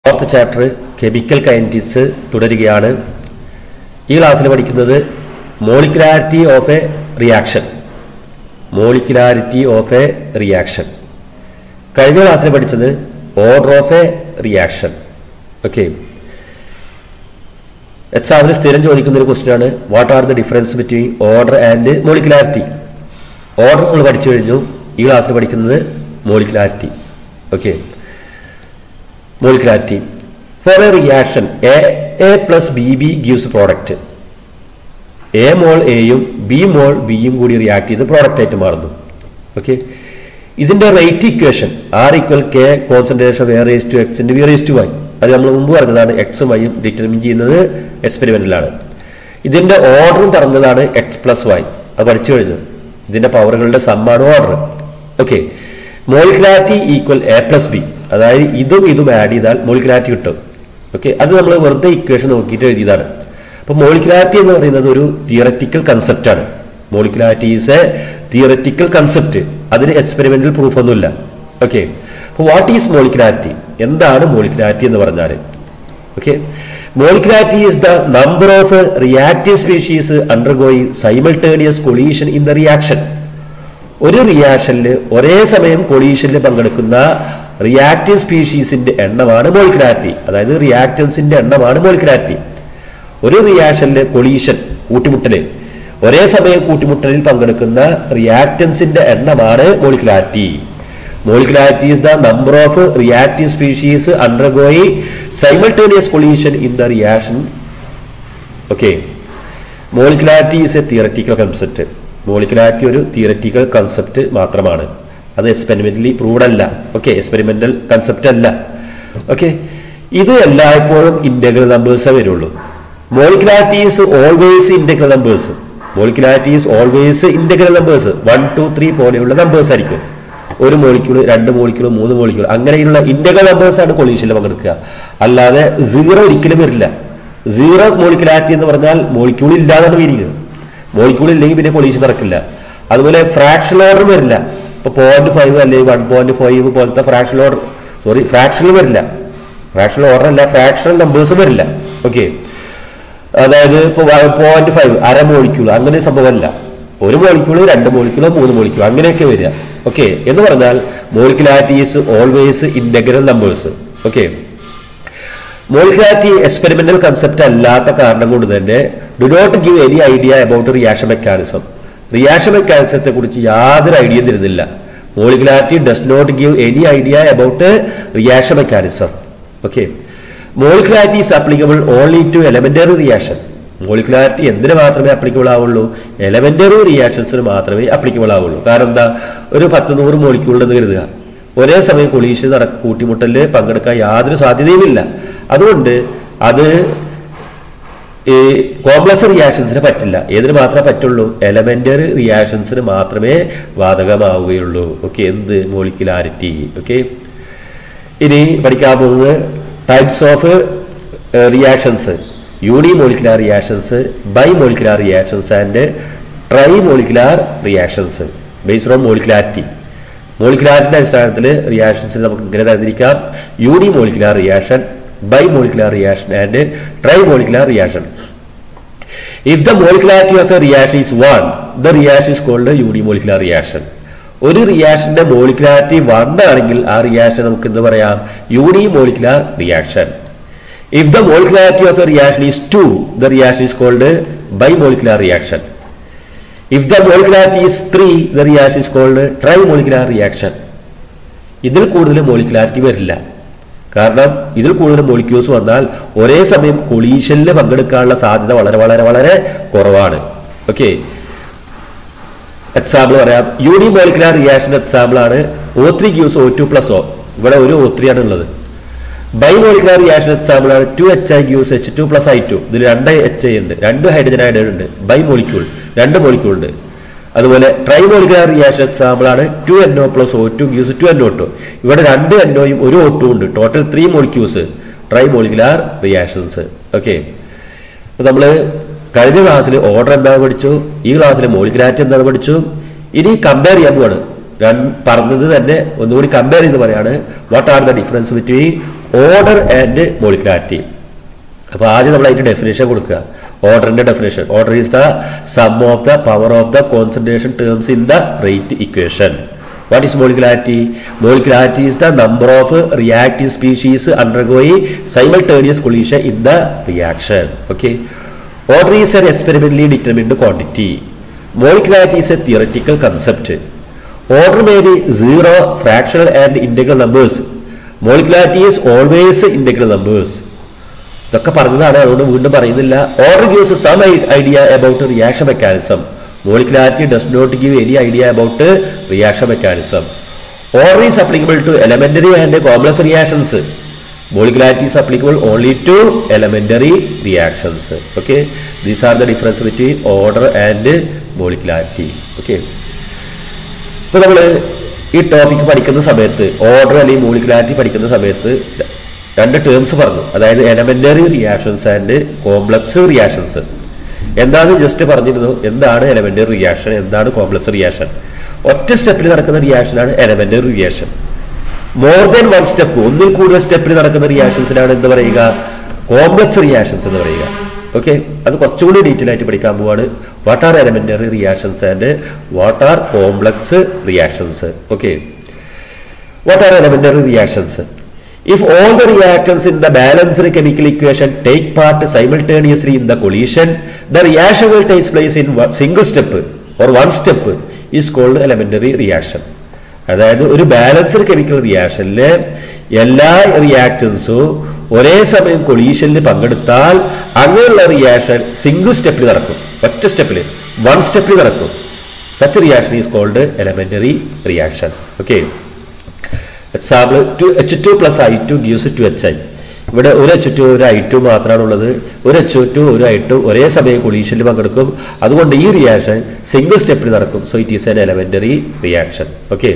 Fourth chapter chemical kinetics തുടരുകയാണ് ഈ ക്ലാസ്സിൽ പഠിക്കുന്നത് molecularity of a reaction molecularity of a reaction കഴിഞ്ഞ ക്ലാസ്സിൽ പഠിച്ചത് order of a reaction okay എക്സാമിന് സ്ഥിരം ചോദിക്കുന്ന ഒരു ക്വസ്റ്റ്യൻ ആണ് what are the difference between order and molecularity order നമ്മൾ പഠിച്ചു കഴിഞ്ഞു ഈ ക്ലാസ്സിൽ പഠിക്കുന്നത് molecularity okay molecularity for a reaction a A plus b B gives product A mole എയും ബി മോൾ ബിയും കൂടി റിയാക്ട് ചെയ്ത് പ്രോഡക്റ്റ് ആയിട്ട് മാറുന്നു ഓക്കെ ഇതിന്റെ rate equation R equal K concentration വേ റേസ് ടു എക്സിന്റെ വി റേസ് ടു വൈ അത് നമ്മൾ മുമ്പ് പറഞ്ഞതാണ് എക്സും വൈയും ഡിറ്റർമിൻ ചെയ്യുന്നത് എക്സ്പെരിമെന്റിലാണ് ഇതിന്റെ ഓർഡറും പറഞ്ഞതാണ് എക്സ് പ്ലസ് വൈ അത് പഠിച്ചു കഴിഞ്ഞു ഇതിന്റെ പവറുകളുടെ സമ്മാണ് order okay molecularity equal A plus B അതായത് ഇതും ഇതും ആഡ് ചെയ്താൽ മോളിക്കുലാരിറ്റി കിട്ടും ഓക്കെ അത് നമ്മൾ വെറുതെ ഇക്വേഷൻ നോക്കിയിട്ട് എഴുതിയതാണ് അപ്പൊ മോളിക്കുലാരിറ്റി എന്ന് പറയുന്നത് ഒരു തിയററ്റിക്കൽ കൺസെപ്റ്റ് ആണ് molecularity is a theoretical concept അതിന് എക്സ്പെരിമെന്റൽ പ്രൂഫ് ഒന്നുമില്ല ഓക്കെ അപ്പോൾ വാട്ട് ഈസ് മോളിക്കുലാരിറ്റി എന്താണ് മോളിക്കുലാരിറ്റി എന്ന് പറഞ്ഞാൽ okay molecularity is the number of reactive species undergoing simultaneous collision in the reaction ഒരു റിയാക്ഷനിൽ ഒരേ സമയം കൊളീഷനിൽ പങ്കെടുക്കുന്ന റിയാക്റ്റീവ് സ്പീഷീസിന്റെ എണ്ണമാണ് മോളിക്കുലാരിറ്റി അതായത് റിയാക്റ്റൻസിന്റെ എണ്ണമാണ് മോളിക്കുലാരിറ്റി ഒരു റിയാക്ഷനിൽ കൊളീഷൻ കൂട്ടിമുട്ടല് ഒരേ സമയം കൂട്ടിമുട്ടലിൽ പങ്കെടുക്കുന്ന റിയാക്റ്റൻസിന്റെ എണ്ണമാണ് molecularity molecularity is the number of reactive species undergoing simultaneous collision in the reaction okay molecularity is a theoretical concept molecularity ഒരു തിയററ്റിക്കൽ കൺസെപ്റ്റ് മാത്രമാണ് അത് എക്സ്പെരിമെന്റലി പ്രൂവ്ഡ് അല്ല ഓക്കെ എക്സ്പെരിമെന്റൽ കൺസെപ്റ്റ് അല്ല ഓക്കെ ഇത് എല്ലായ്പ്പോഴും ഇന്റഗ്രൽ നമ്പേഴ്സേ വരുള്ളൂ molecularity is always integral numbers molecularity is always integral numbers one two three പോലെയുള്ള നമ്പേഴ്സ് ആയിരിക്കും ഒരു മോളിക്യൂള് രണ്ട് മോളിക്യൂള് മൂന്ന് മോളിക്യൂൾ അങ്ങനെയുള്ള ഇന്റഗ്രൽ നമ്പേഴ്സ് ആണ് കൊളീഷനിൽ പങ്കെടുക്കുക അല്ലാതെ സീറോ ഒരിക്കലും വരില്ല സീറോ മോളിക്കുലാരിറ്റി എന്ന് പറഞ്ഞാൽ മോളിക്യൂൾ ഇല്ലാതാണ് മീനിങ് മോളിക്യൂൾ ഇല്ലെങ്കിൽ പിന്നെ കൊളീഷൻ നടക്കില്ല അതുപോലെ ഫ്രാക്ഷൻ ഓർഡർ വരില്ല ഇപ്പൊ പോയിന്റ് ഫൈവ് അല്ലെങ്കിൽ വൺ പോയിന്റ് ഫൈവ് പോലത്തെ ഫ്രാക്ഷൻ ഓർഡർ സോറി ഫ്രാക്ഷനിൽ വരില്ല ഫ്രാക്ഷണൽ ഓർഡർ അല്ല ഫ്രാക്ഷണൽ നമ്പേഴ്സ് വരില്ല ഓക്കെ അതായത് ഇപ്പൊ പോയിന്റ് ഫൈവ് അര മോളിക്യൂൾ അങ്ങനെ ഒരു സംഭവമല്ല ഒരു മോളിക്യൂള് രണ്ട് മോളിക്യൂള് മൂന്ന് മോളിക്യൂൾ അങ്ങനെയൊക്കെ വരിക ഓക്കെ എന്ന് പറഞ്ഞാൽ molecularity is always integral numbers okay molecularity experimental concept അല്ലാത്ത കാരണം കൊണ്ട് തന്നെ do not give any idea about reaction mechanism reaction മെക്കാനിസത്തെ കുറിച്ച് യാതൊരു ഐഡിയയും തരുന്നില്ല molecularity does not give any idea about reaction mechanism okay molecularity is applicable only to elementary reaction molecularity എന്തിനു മാത്രമേ അപ്ലിക്കബിൾ ആവുള്ളൂ എലമെന്ററി റിയാക്ഷൻസിന് മാത്രമേ അപ്ലിക്കബിൾ ആവുള്ളൂ കാരണം എന്താ ഒരു പത്ത് നൂറ് മോളിക്യൂളെന്ന് കരുതുക ഒരേ സമയം കൊളീഷൻ നട കൂട്ടിമുട്ടലിൽ പങ്കെടുക്കാൻ യാതൊരു സാധ്യതയുമില്ല അതുകൊണ്ട് അത് ഈ കോംപ്ലക്സ് റിയാക്ഷൻസിന് പറ്റില്ല ഏതിന് മാത്രമേ പറ്റുള്ളൂ എലമെന്ററി റിയാക്ഷൻസിന് മാത്രമേ ബാധകമാവുകയുള്ളൂ ഓക്കെ എന്ത് മോളിക്കുലാരിറ്റി ഓക്കെ ഇനി പഠിക്കാൻ പോകുന്നത് types of reactions unimolecular reactions bimolecular reactions and trimolecular reactions based on molecularity മോളിക്കുലാരിറ്റിന്റെ അടിസ്ഥാനത്തിൽ റിയാക്ഷൻസിൽ നമുക്ക് ഇങ്ങനെ തരത്തിരിക്കാം unimolecular reaction bimolecular reaction and trimolecular reaction if the molecularity of a reaction is one the reaction is called unimolecular reaction ഒരു റിയാക്ഷന്റെ molecularity one ആണെങ്കിൽ ആ റിയാക്ഷൻ നമുക്ക് എന്ത് പറയാം unimolecular reaction if the molecularity of a reaction is two the reaction is called bimolecular reaction if the molecularity is three the reaction is called trimolecular reaction ഇതിൽ കൂടുതൽ molecularity വരില്ല കാരണം ഇതിൽ കൂടുതൽ molecules വന്നാൽ ഒരേ സമയം കൊളീഷനിൽ പങ്കെടുക്കാനുള്ള സാധ്യത വളരെ വളരെ വളരെ കുറവാണ് ഓക്കെ എക്സാമ്പിൾ പറയാം യൂണി മോളിക്കുലാർ റിയാക്ഷൻ എക്സാമ്പിൾ ആണ് O three gives O two plus O ഇവിടെ ഒരു ഒ ത്രീ ആണ് ഉള്ളത് ബൈ മോളിക്കുലാർ റിയാക്ഷൻ എക്സാമ്പിൾ ആണ് two H I gives H two plus I two ഇതിൽ രണ്ട് എച്ച് ഐ ഉണ്ട് രണ്ട് ഹൈഡ്രജൻ അയഡ് ഉണ്ട് ബൈ മോളിക്യൂൾ രണ്ട് മോളിക്യൂൾ ഉണ്ട് അതുപോലെ ട്രൈ മോളിക്കുലാർ റിയാക്ഷൻ എക്സാമ്പിൾ ആണ് two N O plus O two gives two N O two ഇവിടെ രണ്ട് എൻ ഒയും ഒരു ഒ ടു ഉണ്ട് total three molecules trimolecular reactions okay നമ്മൾ കഴിഞ്ഞ ക്ലാസ്സിൽ ഓർഡർ എന്താണെന്ന് പഠിച്ചു ഈ ക്ലാസ്സിൽ മോളിക്കുലാരിറ്റി എന്താണെന്ന് പഠിച്ചു ഇനി കമ്പയർ ചെയ്യാൻ പോവാണ് രണ്ട് പറഞ്ഞത് തന്നെ ഒന്നുകൂടി കമ്പയർ ചെയ്ത് പറയാണ് what are the difference between order and molecularity അപ്പോൾ ആദ്യം നമ്മൾ അതിന്റെ ഡെഫിനേഷൻ കൊടുക്കുക ഓർഡറിന്റെ definition order is the sum of the power of the concentration terms in the rate equation what is molecularity molecularity is the number of reactive species undergoing simultaneous collision in the reaction okay order is an experimentally determined quantity molecularity is a theoretical concept order may be zero fractional and integral numbers molecularity is always integral numbers ഇതൊക്കെ പറഞ്ഞതാണ് അതുകൊണ്ട് വീണ്ടും പറയുന്നില്ല order gives some idea about reaction mechanism molecularity does not give any idea about reaction mechanism order is applicable to elementary and complex reactions molecularity is applicable only to elementary reactions okay these are the difference between order and molecularity okay ഇപ്പൊ നമ്മൾ ഈ topic പഠിക്കുന്ന സമയത്ത് order അല്ലെങ്കിൽ molecularity പഠിക്കുന്ന സമയത്ത് രണ്ട് terms പറഞ്ഞു അതായത് elementary reactions and complex reactions എന്താണ് ജസ്റ്റ് പറഞ്ഞിരുന്നു എന്താണ് എലമെന്ററി റിയാക്ഷൻ എന്താണ് കോംപ്ലക്സ് റിയാക്ഷൻ ഒറ്റ സ്റ്റെപ്പിൽ നടക്കുന്ന റിയാക്ഷനാണ് elementary reaction more than one step ഒന്നിൽ കൂടുതൽ സ്റ്റെപ്പിൽ നടക്കുന്ന റിയാക്ഷൻസിനാണ് എന്ത് പറയുക കോംപ്ലക്സ് റിയാക്ഷൻസ് എന്ന് പറയുക ഓക്കെ അത് കുറച്ചുകൂടി ഡീറ്റെയിൽ ആയിട്ട് പഠിക്കാൻ പോവാണ് what are elementary reactions and what are complex reactions okay what are elementary reactions If all the reactants in the balanced chemical equation take part simultaneously in the collision, the reaction will take place in one single step or one step is called elementary reaction. അതായത് ഒരു balanced chemical റിയാക്ഷനിൽ എല്ലാ റിയാക്ടൻസും ഒരേ സമയം കൊളീഷനിൽ പങ്കെടുത്താൽ അങ്ങനെയുള്ള reaction single സ്റ്റെപ്പിൽ നടക്കും ഒറ്റ സ്റ്റെപ്പിൽ വൺ സ്റ്റെപ്പിൽ നടക്കും such reaction is called elementary reaction okay example two H two plus I two gives two H I ഇവിടെ ഒരു എച്ച് ടു ഒരു ഐ ടു മാത്രമാണ് ഉള്ളത് ഒരു എച്ച് ടു ഒരു ഐ ടു ഒരേ സമയം കൊളീഷനിൽ പങ്കെടുക്കും അതുകൊണ്ട് ഈ റിയാക്ഷൻ സിംഗിൾ സ്റ്റെപ്പിൽ നടക്കും so it is an elementary reaction okay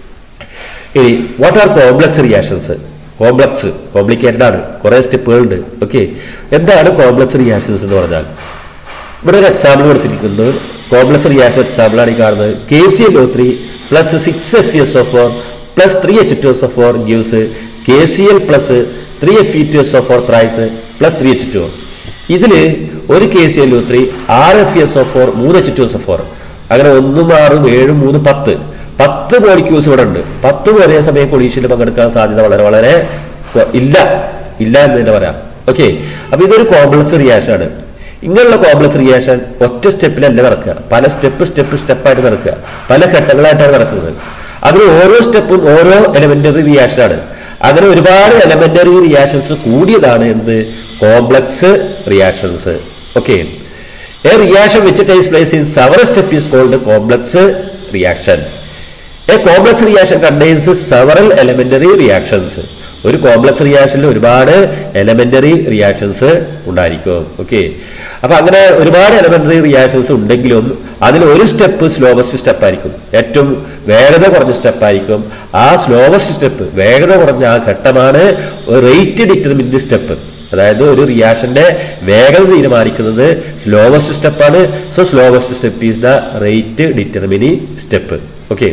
ഇനി what are complex reactions complex complicated ആണ് കുറെ സ്റ്റെപ്പുകളുണ്ട് ഓക്കെ എന്താണ് കോംപ്ലക്സ് റിയാക്ഷൻസ് എന്ന് പറഞ്ഞാൽ ഇവിടെ ഒരു എക്സാമ്പിൾ കൊടുത്തിരിക്കുന്നത് കോംപ്ലക്സ് റിയാക്ഷൻ എക്സാമ്പിൾ ആണ് ഈ കാണുന്നത് K C L O three plus six F S O four plus three H two S O four gives K C L plus three F E two S O four thrice plus three H two ഇതില് ഒരു K C L O three ആറ് F S O four മൂന്ന് H two S O four അങ്ങനെ ഒന്നും ആറും ഏഴും മൂന്ന് പത്ത് പത്ത് മോളിക്യൂൾസ് ഇവിടെ ഉണ്ട് പത്തും ഒരേ സമയം കൊളീഷനിൽ പങ്കെടുക്കാൻ സാധ്യത വളരെ വളരെ കൊ- ഇല്ല ഇല്ല എന്ന് തന്നെ പറയാം ഓക്കെ അപ്പൊ ഇതൊരു കോംപ്ലക്സ് റിയാക്ഷൻ ആണ് ഇങ്ങനെയുള്ള കോംപ്ലക്സ് റിയാക്ഷൻ ഒറ്റ സ്റ്റെപ്പിലല്ല നടക്കുക പല സ്റ്റെപ്പ് സ്റ്റെപ്പ് സ്റ്റെപ്പായിട്ട് നടക്കുക പല ഘട്ടങ്ങളായിട്ടാണ് നടക്കുന്നത് അതിന് ഓരോ സ്റ്റെപ്പും ഓരോ എലമെന്ററി റിയാക്ഷനാണ് അങ്ങനെ ഒരുപാട് എലമെന്ററി റിയാക്ഷൻസ് കൂടിയതാണ് എന്ത് complex reactions okay a reaction which takes place in several step is called complex reaction a complex reaction contains several elementary reactions ഒരു കോംപ്ലക്സ് റിയാക്ഷനിൽ ഒരുപാട് എലമെന്ററി റിയാക്ഷൻസ് ഉണ്ടായിരിക്കും ഓക്കെ അപ്പൊ അങ്ങനെ ഒരുപാട് എലമെന്ററി റിയാക്ഷൻസ് ഉണ്ടെങ്കിലും അതിൽ ഒരു സ്റ്റെപ്പ് സ്ലോവസ്റ്റ് സ്റ്റെപ്പ് ആയിരിക്കും ഏറ്റവും വേഗത കുറഞ്ഞ സ്റ്റെപ്പ് ആയിരിക്കും ആ സ്ലോവസ്റ്റ് സ്റ്റെപ്പ് വേഗത കുറഞ്ഞ ആ ഘട്ടമാണ് റേറ്റ് ഡിറ്റർമിന്റ് സ്റ്റെപ്പ് അതായത് ഒരു റിയാക്ഷന്റെ വേഗത തീരുമാനിക്കുന്നത് സ്ലോവസ്റ്റ് സ്റ്റെപ്പാണ് so slowest step is the rate determining step okay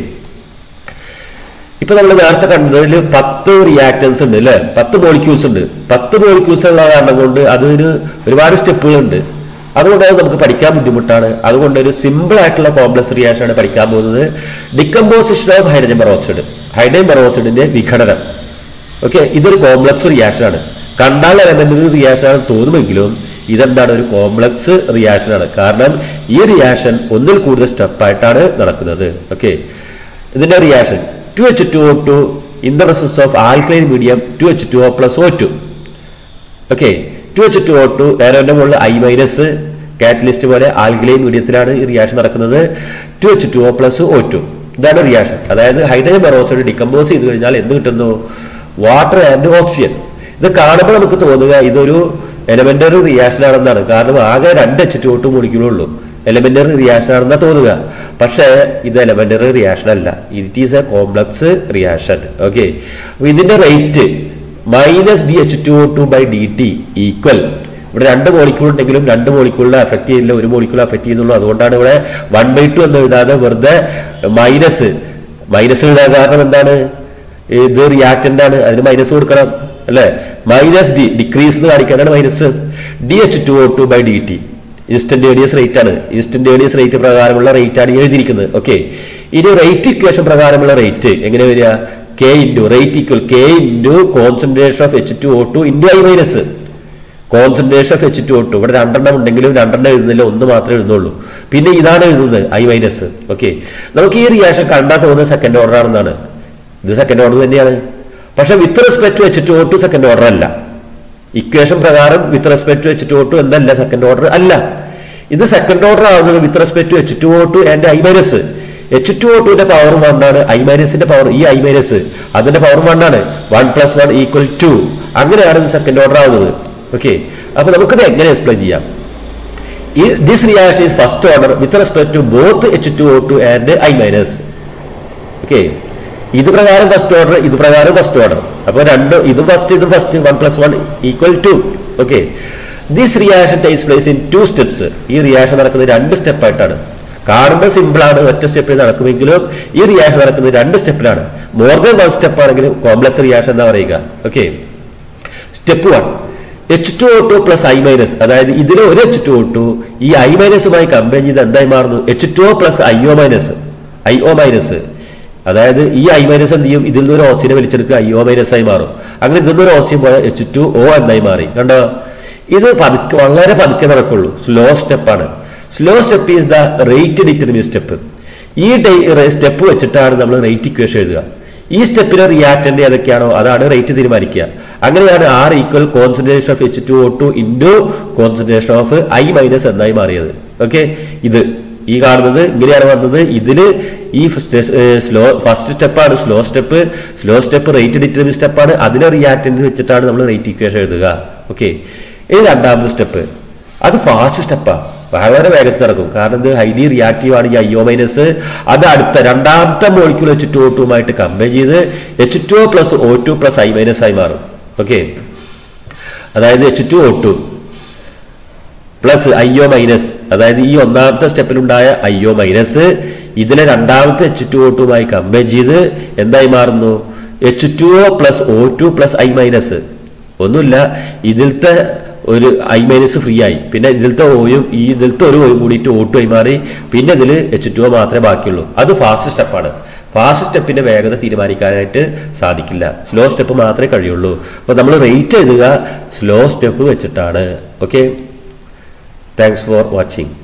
ഇപ്പൊ നമ്മൾ നേരത്തെ കണ്ടതിൽ പത്ത് റിയാക്ടൻസ് ഉണ്ട് അല്ലെ പത്ത് മോളിക്യൂൾസ് ഉണ്ട് പത്ത് മോളിക്യൂൾസ് ഉള്ള കാരണം കൊണ്ട് അതിന് ഒരുപാട് സ്റ്റെപ്പുകളുണ്ട് അതുകൊണ്ട് അത് നമുക്ക് പഠിക്കാൻ ബുദ്ധിമുട്ടാണ് അതുകൊണ്ട് ഒരു സിമ്പിൾ ആയിട്ടുള്ള കോംപ്ലക്സ് റിയാക്ഷൻ ആണ് പഠിക്കാൻ പോകുന്നത് decomposition of hydrogen peroxide hydrogen പെറോക്സൈഡിന്റെ വിഘടനം ഓക്കെ ഇതൊരു കോംപ്ലക്സ് റിയാക്ഷൻ ആണ് കണ്ടാൽ എലമെന്ററി റിയാക്ഷൻ ആണെന്ന് തോന്നുമെങ്കിലും ഇതെന്താണ് ഒരു കോംപ്ലക്സ് റിയാക്ഷൻ ആണ് കാരണം ഈ റിയാക്ഷൻ ഒന്നിൽ കൂടുതൽ സ്റ്റെപ്പായിട്ടാണ് നടക്കുന്നത് ഓക്കെ ഇതിന്റെ reaction two H two O two in the presence of alkaline medium two H two O plus O two okay two H two O two നേരെ മുകളിൽ ഐ മൈനസ് കാറ്റലിസ്റ്റ് പോലെ ആൽഗലൈൻ മീഡിയത്തിലാണ് ഈ റിയാക്ഷൻ നടക്കുന്നത് two H two O plus O two ഇതാണ് reaction അതായത് hydrogen peroxide decompose ചെയ്ത് കഴിഞ്ഞാൽ എന്ത് കിട്ടുന്നു വാട്ടർ ആൻഡ് ഓക്സിജൻ ഇത് കാണുമ്പോൾ നമുക്ക് തോന്നുക ഇതൊരു എലമെന്ററി റിയാക്ഷൻ ആണെന്നാണ് കാരണം ആകെ രണ്ട് എച്ച് ടു ടു മോളിക്യൂളുള്ളൂ എലമെന്ററി റിയാക്ഷൻ ആണെന്നാ തോന്നുക പക്ഷേ ഇത് എലമെന്ററി റിയാക്ഷൻ അല്ല it is a complex reaction okay ഇതിന്റെ rate minus d H two two by d t equal ഇവിടെ രണ്ട് മോളിക്യൂൾ ഉണ്ടെങ്കിലും രണ്ട് മോളിക്യൂളിനെ അഫക്ട് ചെയ്യില്ല ഒരു മോളിക്യൂൾ അഫക്ട് ചെയ്യുന്നുള്ളൂ അതുകൊണ്ടാണ് ഇവിടെ വൺ ബൈ ടു എന്ന് എഴുതാതെ വെറുതെ മൈനസ് മൈനസ് എഴുതാൻ കാരണം എന്താണ് ഇത് റിയാക്റ്റന്റ് ആണ് അതിന് മൈനസ് കൊടുക്കണം അല്ലെ മൈനസ് ഡി ഡിക്രീസ് എന്ന് കാണിക്കാനാണ് minus d H two O two by d t instantaneous rate ആണ് ഇൻസ്റ്റന്റേനിയസ് റേറ്റ് പ്രകാരമുള്ള റേറ്റ് ആണ് ഈ എഴുതിയിരിക്കുന്നത് ഓക്കെ ഇനി റേറ്റ് ഇക്വേഷൻ പ്രകാരമുള്ള റേറ്റ് എങ്ങനെ വരിക k into rate equal k into concentration of H two O two into I minus concentration of H two O two ഇവിടെ രണ്ടെണ്ണം ഉണ്ടെങ്കിലും രണ്ടെണ്ണം എഴുതുന്നില്ല ഒന്ന് മാത്രമേ എഴുതുന്നുള്ളൂ പിന്നെ ഇതാണ് എഴുതുന്നത് ഐ മൈനസ് ഓക്കെ നമുക്ക് ഈ റിയാക്ഷൻ കണ്ടാൽ തോന്നുന്നത് സെക്കൻഡ് ഓർഡർ ആണെന്നാണ് ഇത് സെക്കൻഡ് ഓർഡർ തന്നെയാണ് പക്ഷെ with respect to H two O two second order അല്ല ഇക്വേഷൻ പ്രകാരം with respect to H two O two എന്തല്ല സെക്കൻഡ് ഓർഡർ അല്ല ഇത് സെക്കൻഡ് ഓർഡർ ആവുന്നത് with respect to H two O two and I minus H two O ടുവിന്റെ power വണ്ണാണ് I മൈനസിന്റെ power ഈ ഐ മൈനസ് അതിന്റെ പവർ വണ്ണാണ് one plus one equal two അങ്ങനെയാണ് ഇത് സെക്കൻഡ് ഓർഡർ ആവുന്നത് ഓക്കെ അപ്പൊ നമുക്കിത് എങ്ങനെ എക്സ്പ്ലെയിൻ ചെയ്യാം ഈ this reaction is first order with respect to both H two O two and I minus okay ഇത് പ്രകാരം ഫസ്റ്റ് ഓർഡർ ഇത് പ്രകാരം ഫസ്റ്റ് ഓർഡർ അപ്പൊ രണ്ട് ഇത് ഫസ്റ്റ് ഇത് first one plus one equal two okay this reaction takes place in two steps ഈ reaction നടക്കുന്നത് രണ്ട് സ്റ്റെപ്പായിട്ടാണ് കാണുമ്പോൾ സിമ്പിൾ ആണ് ഒറ്റ സ്റ്റെപ്പിൽ നടക്കുമെങ്കിലും ഈ റിയാക്ഷൻ നടക്കുന്നത് രണ്ട് സ്റ്റെപ്പിലാണ് മോർ ദാൻ വൺ സ്റ്റെപ്പ് ആണെങ്കിൽ കോംപ്ലക്സ് റിയാക്ഷൻ എന്താ പറയുക okay step one H two O two plus I minus അതായത് ഇതിൽ ഒരു എച്ച് ടു ഒ ടു ഈ ഐ മൈനസുമായി കമ്പയർ ചെയ്ത് എന്തായി മാറുന്നു H two O plus I O minus I O minus അതായത് ഈ ഐ മൈനസ് എന്ത് ചെയ്യും ഇതിൽ നിന്ന് ഒരു ഓക്സിജനെ വലിച്ചെടുക്കുക ഐ ഒ മൈനസ് ആയി മാറും അങ്ങനെ ഇതിൽ നിന്ന് ഒരു ഓക്സിജൻ പോയാൽ എച്ച് ടു ഒ എന്നായി മാറി കണ്ടോ ഇത് പതുക്കെ വളരെ പതുക്കെ നടക്കുള്ളൂ സ്ലോ സ്റ്റെപ്പാണ് slow step is the rate determining step ഈ സ്റ്റെപ്പ് വെച്ചിട്ടാണ് നമ്മൾ റേറ്റ് ഇക്വേഷൻ എഴുതുക ഈ സ്റ്റെപ്പിലെ റിയാക്ടന്റ് ഏതൊക്കെയാണോ അതാണ് റേറ്റ് തീരുമാനിക്കുക അങ്ങനെയാണ് r equal concentration of H two O two into concentration of I minus എന്നായി മാറിയത് ഓക്കെ ഇത് ഈ കാണുന്നത് ഇങ്ങനെയാണ് വന്നത് ഇതില് ഈ സ്ലോ ഫസ്റ്റ് സ്റ്റെപ്പാണ് slow step slow step rate determining സ്റ്റെപ്പാണ് അതിലെ റിയാക്ടൻസ് വെച്ചിട്ടാണ് നമ്മൾ റേറ്റ് ഇക്വേഷൻ എഴുതുക ഓക്കെ ഇനി രണ്ടാമത്തെ സ്റ്റെപ്പ് അത് ഫാസ്റ്റ് സ്റ്റെപ്പാണ് വളരെ വേഗത്തിൽ നടക്കും കാരണം ഇത് ഹൈലി റിയാക്റ്റീവ് ആണ് ഈ ഐ ഒ മൈനസ് അത് അടുത്ത രണ്ടാമത്തെ മോളിക്യൂൾ എച്ച് ടു ഒ ടുമായിട്ട് കമ്പയർ ചെയ്ത് H two plus O two plus I minus ആയി മാറും ഓക്കെ അതായത് H two O two plus I O minus അതായത് ഈ ഒന്നാമത്തെ സ്റ്റെപ്പിലുണ്ടായ ഐ ഒ മൈനസ് ഇതിലെ രണ്ടാമത്തെ എച്ച് ടു ഒ ടുമായി കമ്പയർ ചെയ്ത് എന്തായി മാറുന്നു H two O plus O two plus I minus ഒന്നുമില്ല ഇതിലത്തെ ഒരു ഐ മൈനസ് ഫ്രീ ആയി പിന്നെ ഇതിലത്തെ ഓയും ഈ ഇതിലത്തെ ഒരു ഓയും കൂടിയിട്ട് ഒ ടു ആയി മാറി പിന്നെ ഇതിൽ എച്ച് ടു ഒ മാത്രമേ ബാക്കിയുള്ളൂ അത് ഫാസ്റ്റ് സ്റ്റെപ്പാണ് ഫാസ്റ്റ് സ്റ്റെപ്പിന്റെ വേഗത തീരുമാനിക്കാനായിട്ട് സാധിക്കില്ല സ്ലോ സ്റ്റെപ്പ് മാത്രമേ കഴിയുള്ളൂ അപ്പോൾ നമ്മൾ റേറ്റ് എഴുതുക സ്ലോ സ്റ്റെപ്പ് വെച്ചിട്ടാണ് ഓക്കെ താങ്ക്സ് ഫോർ വാച്ചിങ്